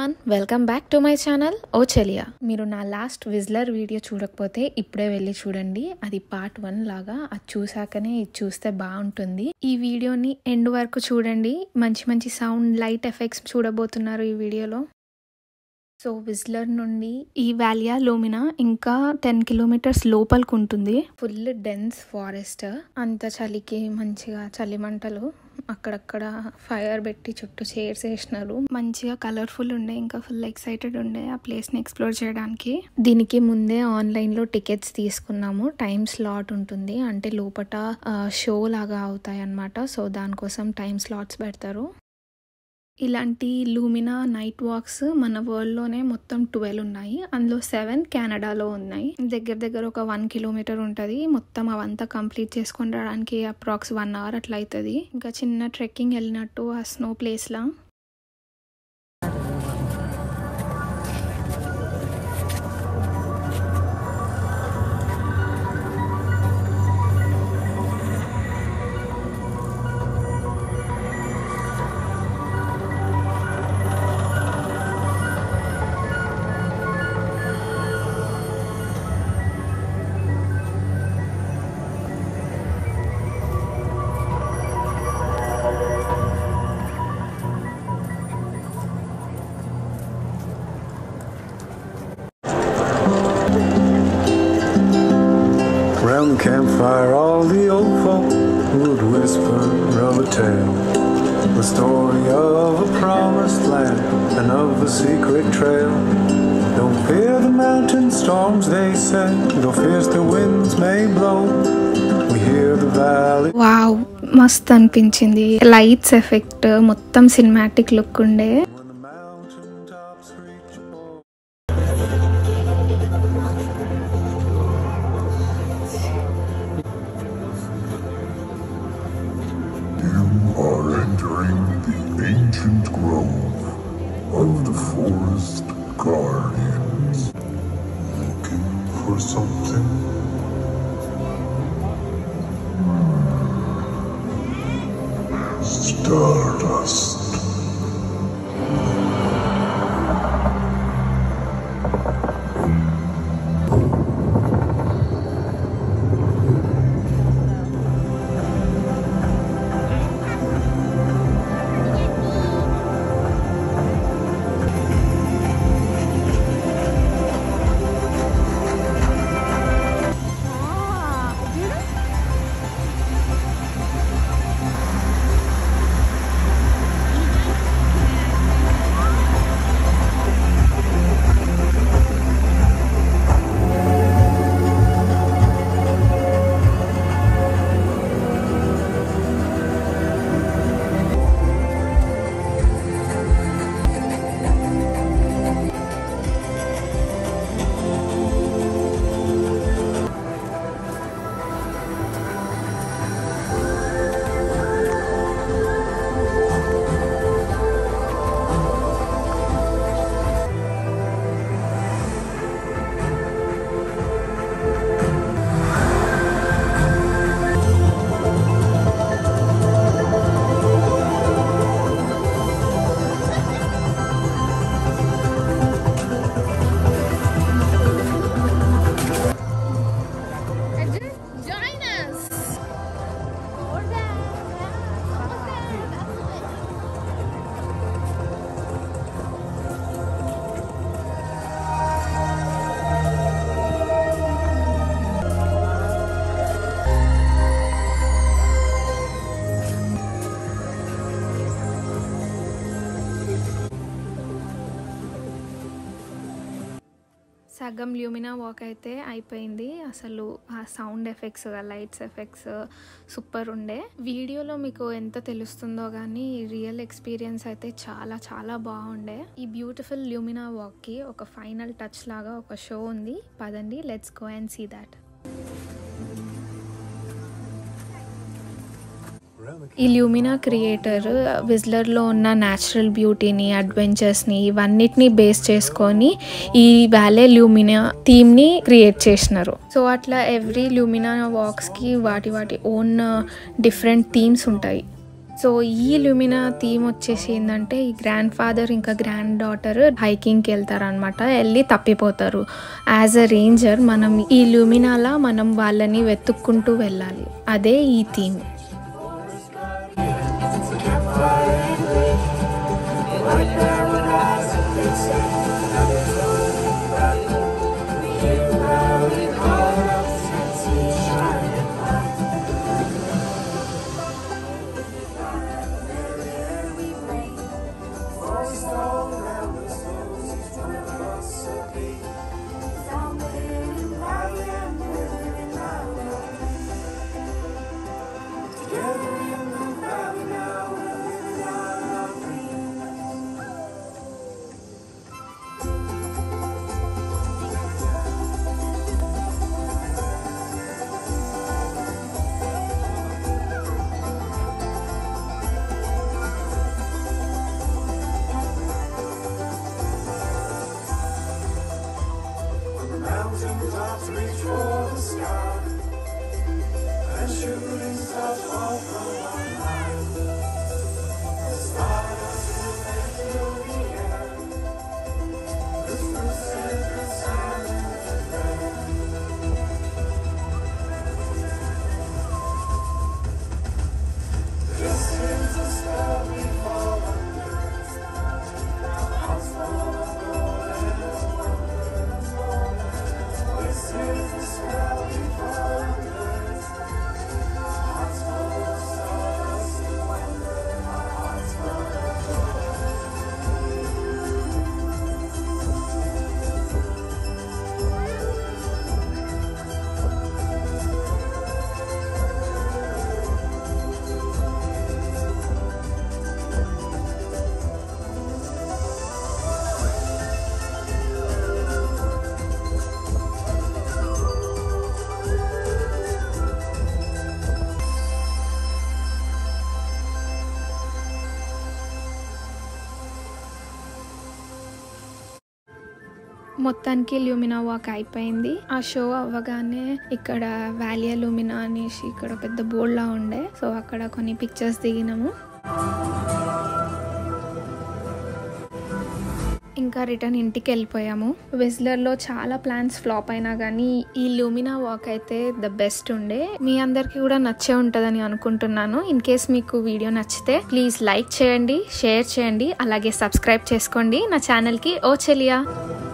Everyone welcome back to my channel ఓ చెలియా మీరు నా లాస్ట్ విజ్లర్ వీడియో చూడకపోతే ఇప్పుడే వెళ్ళి చూడండి అది పార్ట్ వన్ లాగా అది చూసాకనే ఇది చూస్తే బాగుంటుంది ఈ వీడియోని ఎండ్ వరకు చూడండి మంచి మంచి సౌండ్ లైట్ ఎఫెక్ట్స్ చూడబోతున్నారు ఈ వీడియోలో సో విజ్లర్ నుండి ఈ వ్యాలియా లోమినా ఇంకా టెన్ కిలోమీటర్స్ లోపలికి ఉంటుంది ఫుల్ డెన్స్ ఫారెస్ట్ అంత చలికి మంచిగా చలి మంటలు అక్కడక్కడ ఫైర్ పెట్టి చుట్టూ చైర్స్ వేసినారు మంచిగా కలర్ఫుల్ ఉండే ఇంకా ఫుల్ ఎక్సైటెడ్ ఉండే ఆ ప్లేస్ ని ఎక్స్ప్లోర్ చేయడానికి దీనికి ముందే ఆన్లైన్ లో టికెట్స్ తీసుకున్నాము టైం స్లాట్ ఉంటుంది అంటే లోపట షో లాగా అవుతాయి అన్నమాట సో దానికోసం టైం స్లాట్స్ పెడతారు ఇలాంటి లూమినా నైట్ వాక్స్ మన వరల్డ్లోనే మొత్తం ట్వెల్వ్ ఉన్నాయి అందులో సెవెన్ కెనడాలో ఉన్నాయి దగ్గర దగ్గర ఒక వన్ కిలోమీటర్ ఉంటుంది మొత్తం అవంతా కంప్లీట్ చేసుకొని రావడానికి అప్రాక్స్ వన్ అవర్ అట్లా అవుతుంది ఇంకా చిన్న ట్రెక్కింగ్ వెళ్ళినట్టు ఆ స్నో ప్లేస్లా Round the campfire, all the old folk would whisper of a tale. The story of a promised land and of a secret trail. Don't fear the mountain storms, they say, though fierce the winds may blow. We hear the valley. Wow మస్త్ అనిపించింది lights effect మొత్తం cinematic look ఉండే When the mountain tops reach above. You are entering the ancient grove of the forest guardians. Looking for something? Hmm. Stardust. Join us! సగం ల్యూమినా walk అయితే అయిపోయింది అసలు ఆ sound effects lights effects super ఉండే వీడియోలో మీకు ఎంత తెలుస్తుందో కానీ రియల్ ఎక్స్పీరియన్స్ అయితే చాలా చాలా బాగుండే ఈ బ్యూటిఫుల్ ల్యూమినా వాక్కి ఒక ఫైనల్ టచ్ లాగా ఒక షో ఉంది పదండి let's go and see that ఈ ల్యూమినా క్రియేటర్ విజ్లర్లో ఉన్న న్యాచురల్ బ్యూటీని అడ్వెంచర్స్ని ఇవన్నిటిని బేస్ చేసుకొని ఈ వ్యాలే ల్యూమినా థీమ్ని క్రియేట్ చేసినారు సో అట్లా ఎవ్రీ ల్యూమినా వాక్స్కి వాటి వాటి ఓన్ డిఫరెంట్ థీమ్స్ ఉంటాయి సో ఈ లుమినా థీమ్ వచ్చేసి ఏంటంటే ఈ గ్రాండ్ ఫాదర్ ఇంకా గ్రాండ్ డాటర్ హైకింగ్కి వెళ్తారనమాట వెళ్ళి తప్పిపోతారు యాజ్ అ రేంజర్ మనం ఈ లుమినాలా మనం వాళ్ళని వెతుక్కుంటూ వెళ్ళాలి అదే ఈ థీమ్ మొత్తానికి ల్యూమినా వాక్ అయిపోయింది ఆ షో అవ్వగానే ఇక్కడ వాలియా లూమినా అనేసి ఇక్కడ పెద్ద బోర్డ్ లా ఉండే సో అక్కడ కొన్ని పిక్చర్స్ దిగినాము ఇంకా రిటర్న్ ఇంటికి వెళ్ళిపోయాము విజ్లర్లో చాలా ప్లాన్స్ ఫ్లాప్ అయినా కానీ ఈ లూమినా వాక్ అయితే ద బెస్ట్ ఉండే మీ అందరికీ కూడా నచ్చే ఉంటుందని అనుకుంటున్నాను ఇన్ కేస్ మీకు వీడియో నచ్చితే ప్లీజ్ లైక్ చేయండి షేర్ చేయండి అలాగే సబ్స్క్రైబ్ చేసుకోండి నా ఛానల్కి ఓ చెలియా